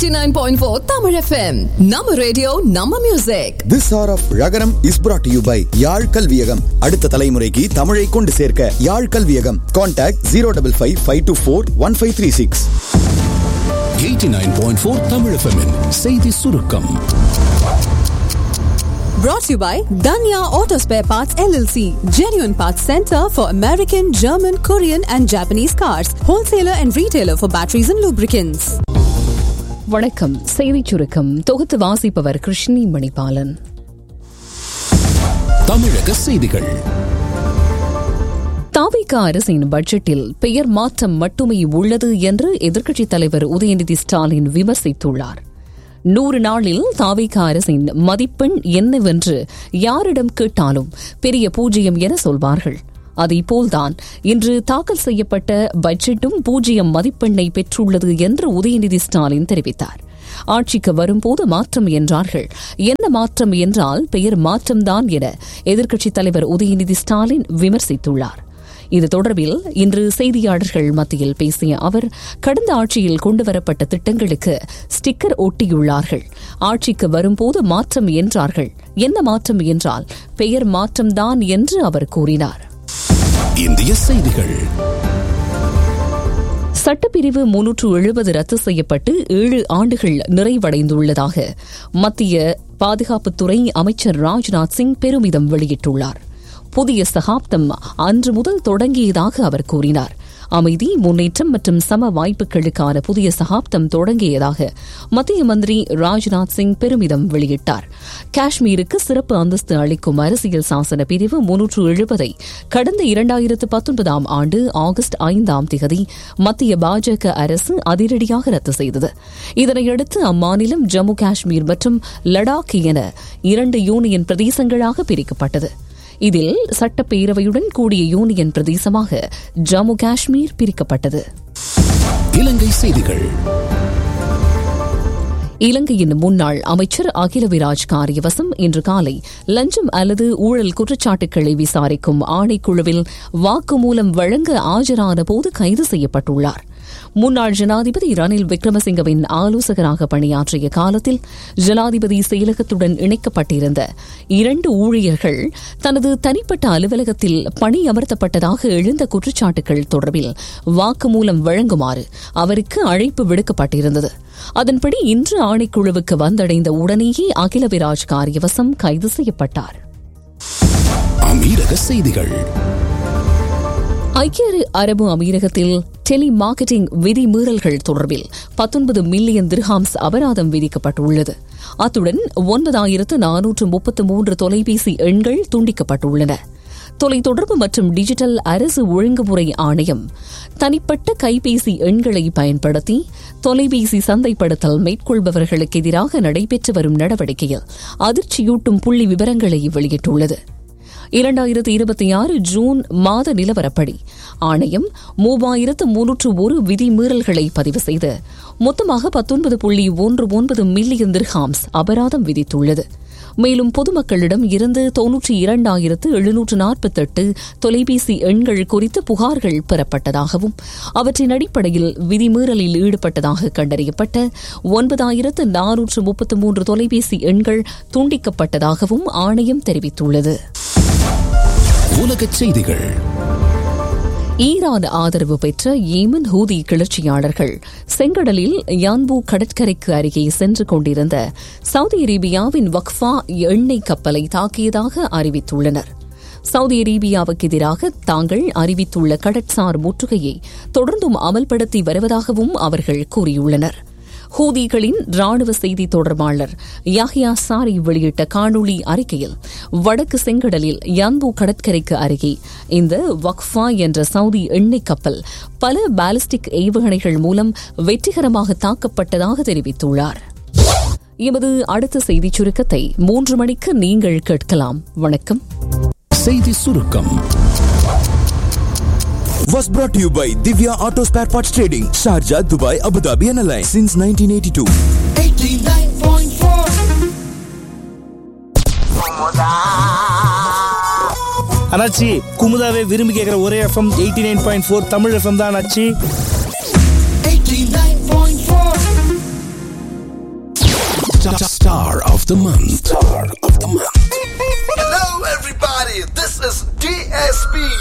89.4 Tamil FM. நம்ம radio நம்ம music this hour of Ragaram is brought to you by Yazh Kalviyagam அடுத்த தலைமுறைக்கு தமிழை கொண்டு சேர்க்க Yazh Kalviyagam contact zero double five five two four one five three six 89.4 Tamil FM -இன் செய்தி சுருக்கம் brought to you by Danya Auto Spare Parts LLC, genuine parts center for American, German, Korean and Japanese cars, wholesaler and retailer for batteries and lubricants. வணக்கம் செய்திச் சுருக்கம் தொகுத்து வாசிப்பவர் கிருஷ்ணி மணிபாலன் தமிழக செய்திகள் தாவிக அரசின் பட்ஜெட்டில் பெயர் மாற்றம் மட்டுமே உள்ளது என்று எதிர்க்கட்சித் தலைவர் உதயநிதி ஸ்டாலின் விமர்சித்துள்ளார் நூறு நாளில் தாவிக அரசின் மதிப்பெண் என்னவென்று யாரிடம் கேட்டாலும் பெரிய பூஜ்ஜியம் என சொல்வார்கள் அதேபோல்தான் இன்று தாக்கல் செய்யப்பட்ட பட்ஜெட்டும் பூஜ்ஜியம் மதிப்பெண்ணை பெற்றுள்ளது என்று உதயநிதி ஸ்டாலின் தெரிவித்தார் ஆட்சிக்கு வரும்போது மாற்றம் என்றார்கள் என்ன மாற்றம் என்றால் பெயர் மாற்றம்தான் என எதிர்க்கட்சித் தலைவர் உதயநிதி ஸ்டாலின் விமர்சித்துள்ளார் இது தொடர்பில் இன்று செய்தியாளர்கள் மத்தியில் பேசிய அவர் கடந்த ஆட்சியில் கொண்டுவரப்பட்ட திட்டங்களுக்கு ஸ்டிக்கர் ஒட்டியுள்ளார்கள் ஆட்சிக்கு வரும்போது மாற்றம் என்றார்கள் என்ன மாற்றம் என்றால் பெயர் மாற்றம்தான் என்று அவர் கூறினார் இந்திய செய்திகள் சட்டப்பிரிவு முன்னூற்று எழுபது ரத்து செய்யப்பட்டு ஏழு ஆண்டுகள் நிறைவடைந்துள்ளதாக மத்திய பாதுகாப்புத்துறை அமைச்சர் ராஜ்நாத் சிங் பெருமிதம் வெளியிட்டுள்ளார் புதிய சகாப்தம் அன்று முதல் தொடங்கியதாக அவர் கூறினார் அமைதி முன்னேற்றம் மற்றும் சம வாய்ப்புகளுக்கான புதிய சகாப்தம் தொடங்கியதாக மத்திய மந்திரி ராஜ்நாத் சிங் பெருமிதம் வெளியிட்டார் காஷ்மீருக்கு சிறப்பு அந்தஸ்து அளிக்கும் அரசியல் சாசன பிரிவு முன்னூற்று எழுபதை கடந்த இரண்டாயிரத்து பத்தொன்பதாம் ஆண்டு ஆகஸ்ட் ஐந்தாம் திகதி மத்திய பாஜக அரசு அதிரடியாக ரத்து செய்தது இதனையடுத்து அம்மாநிலம் ஜம்மு காஷ்மீர் மற்றும் லடாக் என இரண்டு யூனியன் பிரதேசங்களாக பிரிக்கப்பட்டது இதில் சட்டப்பேரவையுடன் கூடிய யூனியன் பிரதேசமாக ஜம்மு காஷ்மீர் பிரிக்கப்பட்டது இலங்கை செய்திகள் இலங்கையின் முன்னாள் அமைச்சர் அகிலவிராஜ் காரியவசம் இன்று காலை லஞ்சம் அல்லது ஊழல் குற்றச்சாட்டுகளை விசாரிக்கும் ஆணைக்குழுவில் வாக்குமூலம் வழங்க ஆஜரான போது கைது செய்யப்பட்டுள்ளார் முன்னாள் ஜனாதிபதி ரணில் விக்ரமசிங்கவின் ஆலோசகராக பணியாற்றிய காலத்தில் ஜனாதிபதி செயலகத்துடன் இணைக்கப்பட்டிருந்த இரண்டு ஊழியர்கள் தனது தனிப்பட்ட அலுவலகத்தில் பணியமர்த்தப்பட்டதாக எழுந்த குற்றச்சாட்டுகள் தொடர்பில் வாக்குமூலம் வழங்குமாறு அவருக்கு அழைப்பு விடுக்கப்பட்டிருந்தது அதன்படி இன்று ஆணைக்குழுவுக்கு வந்தடைந்த உடனேயே அகிலவிராஜ் காரியவசம் கைது செய்யப்பட்டார் அமீரக செய்திகள் ஐக்கிய அரபு அமீரகத்தில் டெலி மார்க்கெட்டிங் விதிமீறல்கள் தொடர்பில் பத்தொன்பது மில்லியன் திர்ஹாம்ஸ் அபராதம் விதிக்கப்பட்டுள்ளது அத்துடன் ஒன்பதாயிரத்து நானூற்று முப்பத்து மூன்று தொலைபேசி எண்கள் துண்டிக்கப்பட்டுள்ளன தொலைத்தொடர்பு மற்றும் டிஜிட்டல் அரசு ஒழுங்குமுறை ஆணையம் தனிப்பட்ட கைபேசி எண்களை பயன்படுத்தி தொலைபேசி சந்தைப்படுத்தல் மேற்கொள்பவர்களுக்கு எதிராக நடைபெற்று வரும் நடவடிக்கையில் அதிர்ச்சியூட்டும் புள்ளி விவரங்களை வெளியிட்டுள்ளது இரண்டாயிரத்தி இருபத்தி ஆறு ஜூன் மாத நிலவரப்படி ஆணையம் மூவாயிரத்து முன்னூற்று ஒரு விதிமீறல்களை பதிவு செய்து மொத்தமாக பத்தொன்பது புள்ளி ஒன்று ஒன்பது மில்லியன் திர்ஹாம்ஸ் அபராதம் விதித்துள்ளது மேலும் பொதுமக்களிடம் இருந்து தொன்னூற்றி இரண்டாயிரத்து எழுநூற்று நாற்பத்தெட்டு தொலைபேசி எண்கள் குறித்து புகார்கள் பெறப்பட்டதாகவும் அவற்றின் அடிப்படையில் விதிமீறலில் ஈடுபட்டதாக கண்டறியப்பட்ட ஒன்பதாயிரத்து நானூற்று முப்பத்து மூன்று தொலைபேசி எண்கள் துண்டிக்கப்பட்டதாகவும் ஆணையம் தெரிவித்துள்ளது உலகச் செய்திகள் ஈரான் ஆதரவு பெற்ற ஏமன் ஹூதி கிளர்ச்சியாளர்கள் செங்கடலில் யான்பூ கடற்கரைக்கு அருகே சென்று கொண்டிருந்த சவுதி அரேபியாவின் வக்ஃபா எண்ணெய் கப்பலை தாக்கியதாக அறிவித்துள்ளனர் சவுதி அரேபியாவுக்கு எதிராக தாங்கள் அறிவித்துள்ள கடற்சார் முற்றுகையை தொடர்ந்தும் அமல்படுத்தி வருவதாகவும் அவர்கள் கூறியுள்ளனர் ஹூதிகளின் ராணுவ செய்தி தொடர்பாளர் யாஹியா சாரி வெளியிட்ட காணொளி அறிக்கையில் வடக்கு செங்கடலில் யான்பூ கடற்கரைக்கு அருகே இந்த வக்ஃபா என்ற சவுதி எண்ணெய் கப்பல் பல பாலிஸ்டிக் ஏவுகணைகள் மூலம் வெற்றிகரமாக தாக்கப்பட்டதாக தெரிவித்துள்ளார் எமது அடுத்த செய்திச் சுருக்கத்தை மூன்று மணிக்கு நீங்கள் கேட்கலாம் வணக்கம் செய்தி சுருக்கம் was brought to you by Divya Auto Spare Parts Trading, Sharjah, Dubai, Abu Dhabi and Alliance since 1982. அண்ணாச்சி குமுதாவே விரும்பி கேட்குற ஒரே FM eighty nine point four Tamil FM தான் அண்ணாச்சி Star of the Month. Star of the Month.